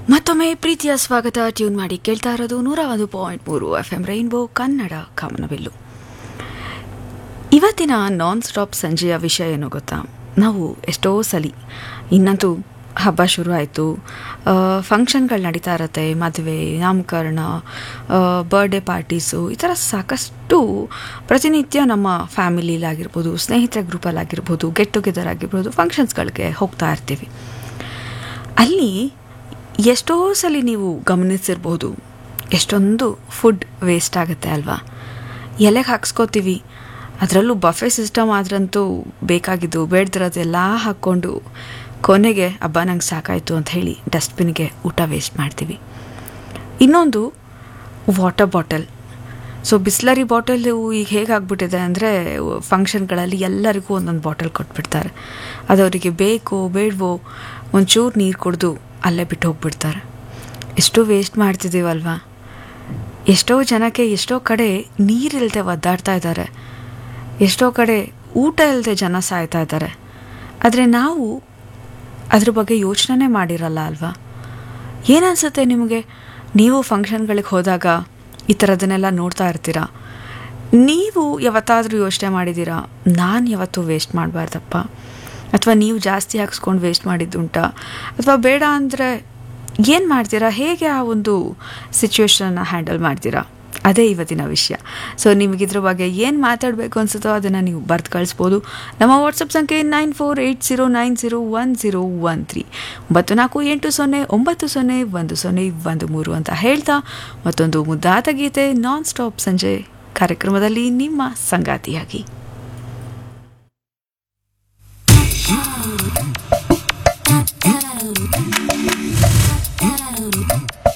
ಮತ್ತೊಮ್ಮೆ ಪ್ರೀತಿಯ ಸ್ವಾಗತ ಟ್ಯೂನ್ ಮಾಡಿ ಕೇಳ್ತಾ ಇರೋದು ನೂರ ಒಂದು ಪಾಯಿಂಟ್ ಮೂರು ಎಫ್ ಎಂ ರೈನ್ಬೋ ಕನ್ನಡ ಕಾಮನಬಿಲ್ಲು ಇವತ್ತಿನ ನಾನ್ ಸ್ಟಾಪ್ ಸಂಜೆಯ ವಿಷಯ ಏನೋ ಗೊತ್ತಾ ನಾವು ಎಷ್ಟೋ ಸಲಿ ಇನ್ನಂತೂ ಹಬ್ಬ ಶುರು ಆಯಿತು ಫಂಕ್ಷನ್ಗಳು ನಡೀತಾ ಇರತ್ತೆ ಮದುವೆ ನಾಮಕರಣ ಬರ್ಡೇ ಪಾರ್ಟೀಸು ಈ ಥರ ಸಾಕಷ್ಟು ಪ್ರತಿನಿತ್ಯ ನಮ್ಮ ಫ್ಯಾಮಿಲಿಲಾಗಿರ್ಬೋದು ಸ್ನೇಹಿತರ ಗ್ರೂಪಲ್ಲಾಗಿರ್ಬೋದು ಗೆಟ್ ಟುಗೆದರ್ ಆಗಿರ್ಬೋದು ಫಂಕ್ಷನ್ಸ್ಗಳಿಗೆ ಹೋಗ್ತಾ ಇರ್ತೀವಿ ಅಲ್ಲಿ ಎಷ್ಟೋ ಸಲ ನೀವು ಗಮನಿಸಿರ್ಬೋದು ಎಷ್ಟೊಂದು ಫುಡ್ ವೇಸ್ಟ್ ಆಗುತ್ತೆ ಅಲ್ವಾ ಎಲೆಗೆ ಹಾಕ್ಸ್ಕೋತೀವಿ ಅದರಲ್ಲೂ ಬಫೆ ಸಿಸ್ಟಮ್ ಆದ್ರಂತೂ ಬೇಕಾಗಿದ್ದು ಬೇಡ್ದಿರೋದೆಲ್ಲ ಹಾಕ್ಕೊಂಡು ಕೊನೆಗೆ ಹಬ್ಬ ನಂಗೆ ಸಾಕಾಯಿತು ಅಂತ ಹೇಳಿ ಡಸ್ಟ್ಬಿನ್ಗೆ ಊಟ ವೇಸ್ಟ್ ಮಾಡ್ತೀವಿ ಇನ್ನೊಂದು water bottle so Bisleri bottle ಈಗ ಹೇಗೆ ಆಗ್ಬಿಟ್ಟಿದೆ ಅಂದರೆ ಫಂಕ್ಷನ್ಗಳಲ್ಲಿ ಎಲ್ಲರಿಗೂ ಒಂದೊಂದು ಬಾಟಲ್ ಕೊಟ್ಬಿಡ್ತಾರೆ ಅದು ಅವರಿಗೆ ಬೇಕೋ ಬೇಡವೋ ಒಂಚೂರು ನೀರು ಕುಡಿದು ಅಲ್ಲೇ ಬಿಟ್ಟು ಹೋಗ್ಬಿಡ್ತಾರೆ ಎಷ್ಟು ವೇಸ್ಟ್ ಮಾಡ್ತಿದ್ದೀವಲ್ವಾ ಎಷ್ಟೋ ಜನಕ್ಕೆ ಎಷ್ಟೋ ಕಡೆ ನೀರಿಲ್ಲದೆ ಒದ್ದಾಡ್ತಾ ಇದ್ದಾರೆ ಎಷ್ಟೋ ಕಡೆ ಊಟ ಇಲ್ಲದೆ ಜನ ಸಾಯ್ತಾ ಇದ್ದಾರೆ ಆದರೆ ನಾವು ಅದ್ರ ಬಗ್ಗೆ ಯೋಚನೆ ಮಾಡಿರಲ್ಲ ಅಲ್ವಾ ಏನನ್ಸುತ್ತೆ ನಿಮಗೆ ನೀವು ಫಂಕ್ಷನ್ಗಳಿಗೆ ಹೋದಾಗ ಈ ಥರದನ್ನೆಲ್ಲ ನೋಡ್ತಾ ಇರ್ತೀರಾ ನೀವು ಯಾವತ್ತಾದರೂ ಯೋಚನೆ ಮಾಡಿದ್ದೀರಾ ನಾನು ಯಾವತ್ತೂ ವೇಸ್ಟ್ ಮಾಡಬಾರ್ದಪ್ಪ ಅಥವಾ ನೀವು ಜಾಸ್ತಿ ಹಾಕ್ಸ್ಕೊಂಡು ವೇಸ್ಟ್ ಮಾಡಿದ್ದುಂಟಾ ಅಥವಾ ಬೇಡ ಅಂದರೆ ಏನು ಮಾಡ್ತೀರಾ ಹೇಗೆ ಆ ಒಂದು ಸಿಚುವೇಶನ್ನ ಹ್ಯಾಂಡಲ್ ಮಾಡ್ತೀರಾ ಅದೇ ಇವತ್ತಿನ ವಿಷಯ ಸೊ ನಿಮಗಿದ್ರ ಬಗ್ಗೆ ಏನು ಮಾತಾಡಬೇಕು ಅನ್ಸುತ್ತೋ ಅದನ್ನು ನೀವು ಬರ್ದು ಕಳಿಸ್ಬೋದು ನಮ್ಮ ವಾಟ್ಸಪ್ ಸಂಖ್ಯೆ nine four eight zero nine zero one zero one three ಒಂಬತ್ತು ನಾಲ್ಕು ಎಂಟು ಸೊನ್ನೆ ಒಂಬತ್ತು ಸೊನ್ನೆ ಒಂದು ಸೊನ್ನೆ ಒಂದು ಮೂರು ಅಂತ ಹೇಳ್ತಾ ಮತ್ತೊಂದು ಮುದ್ದಾದ ಗೀತೆ ನಾನ್ ಸ್ಟಾಪ್ ಸಂಜೆ ಕಾರ್ಯಕ್ರಮದಲ್ಲಿ ನಿಮ್ಮ ಸಂಗಾತಿಯಾಗಿ